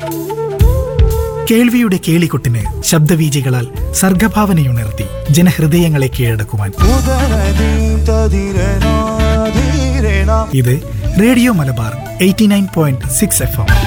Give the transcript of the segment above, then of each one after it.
കേൾവിയുടെ കേളികൊട്ടിന് ശബ്ദവീചികളാൽ സർഗഭാവനയുണർത്തി ജനഹൃദയങ്ങളെ കീഴടക്കുവാൻ ഇത് radio Malabar eighty nine point six F M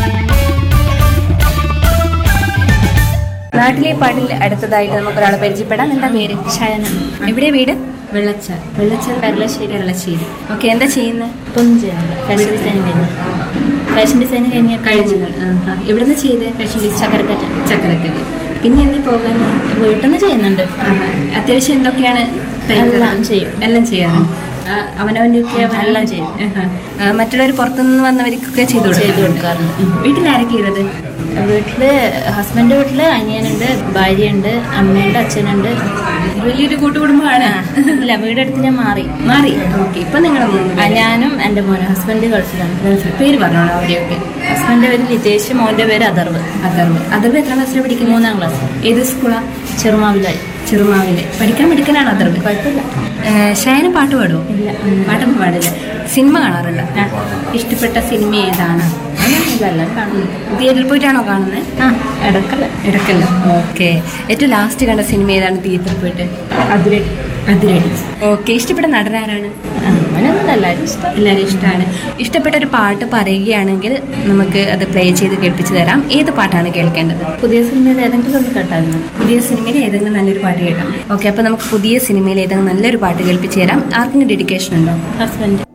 നാട്ടിലെ പാട്ടിൽ അടുത്തതായിട്ട് നമുക്ക് ഒരാളെ പരിചയപ്പെടാം എന്താ പേര് ശയനം എവിടെ വീട് വെള്ളച്ചാൽ വെള്ളച്ചാൽ പെരളശ്ശേരി കേരളശ്ശേരി ഓക്കെ എന്താ ചെയ്യുന്നത് പൊഞ്ചാണ് ഫാഷൻ ഡിസൈൻ കഴിഞ്ഞു ഫാഷൻ ഡിസൈൻ കഴിഞ്ഞ കഴിഞ്ഞു എവിടുന്ന് ചെയ്ത് ഫാഷൻ ഡിസൈൻ ചക്കരക്കറ്റ ചക്കരക്കല് പിന്നെ എന്തി പോകാൻ വീട്ടിൽ നിന്ന് ചെയ്യുന്നുണ്ട് ആഹാ. അത്യാവശ്യം എന്തൊക്കെയാണ് തയ്ക്കുന്നത്? എല്ലാം ചെയ്യും. എല്ലാം ചെയ്യാറ് ആ, അവനവൻ്റെ ഒക്കെ എല്ലാം ചെയ്യും. മറ്റുള്ളവർ പുറത്തുനിന്ന് വന്നവർക്കൊക്കെ ചെയ്തു ചെയ്ത് കൊടുക്കാറുണ്ട്. വീട്ടിലാരൊക്കെ ഉള്ളത് വീട്ടില് ഹസ്ബൻഡ് വീട്ടില് അനിയനുണ്ട് ഭാര്യയുണ്ട് അമ്മയുണ്ട് അച്ഛനുണ്ട് വലിയൊരു കൂട്ടുകുടുംബമാണ് ഇല്ല വീടെടുത്ത് ഞാൻ മാറി മാറി ഓക്കെ ഇപ്പൊ നിങ്ങളുടെ ആ, ഞാനും എൻ്റെ മോനും ഹസ്ബൻഡ് ഗൾഫിലാണ് പേര് പറഞ്ഞോളൂ അവിടെയൊക്കെ ഹസ്ബൻഡിന്റെ പേര് ലിതേഷ് മോന്റെ പേര് അഥർവ് അതർവ് അതർവ് എത്ര ക്ലാസ്സിൽ പഠിക്കുന്നത് മൂന്നാം ക്ലാസ് ഏത് സ്കൂളാ ചെറുമാവിലായി ചെറുമാവില് പഠിക്കാൻ പഠിക്കാനാണ് അതർവ് കുഴപ്പമില്ല ഷയന പാട്ട് പാടുമോ ഇല്ല പാട്ടൊന്നും പാടില്ല സിനിമ കാണാറുണ്ട് ഇഷ്ടപ്പെട്ട സിനിമ ഏതാണ് ഇതെല്ലാം കാണുന്നു തിയേറ്ററിൽ പോയിട്ടാണോ കാണുന്നത് ആ ഇടക്കല്ല ഇടക്കല്ല ഓക്കെ ഏറ്റവും ലാസ്റ്റ് കണ്ട സിനിമ ഏതാണ് തിയേറ്ററിൽ പോയിട്ട് അതിരടി അതിരടി ഓക്കെ ഇഷ്ടപ്പെട്ട നടനാരാണ് അങ്ങനെയൊന്നും എല്ലാവരും ഇഷ്ടം എല്ലാവരും ഇഷ്ടമാണ് ഇഷ്ടപ്പെട്ട ഒരു പാട്ട് പറയുകയാണെങ്കിൽ നമുക്ക് അത് പ്ലേ ചെയ്ത് കേൾപ്പിച്ചു തരാം ഏത് പാട്ടാണ് കേൾക്കേണ്ടത് പുതിയ സിനിമയിൽ ഏതെങ്കിലും ഒന്ന് കേട്ടായിരുന്നു പുതിയ സിനിമയിൽ ഏതെങ്കിലും നല്ലൊരു പാട്ട് കേൾക്കാം ഓക്കെ അപ്പോൾ നമുക്ക് പുതിയ സിനിമയിൽ ഏതെങ്കിലും നല്ലൊരു പാട്ട് കേൾപ്പിച്ചു തരാം ആർക്കെങ്കിലും ഡെഡിക്കേഷൻ ഉണ്ടോ ഹസ്ബൻഡ്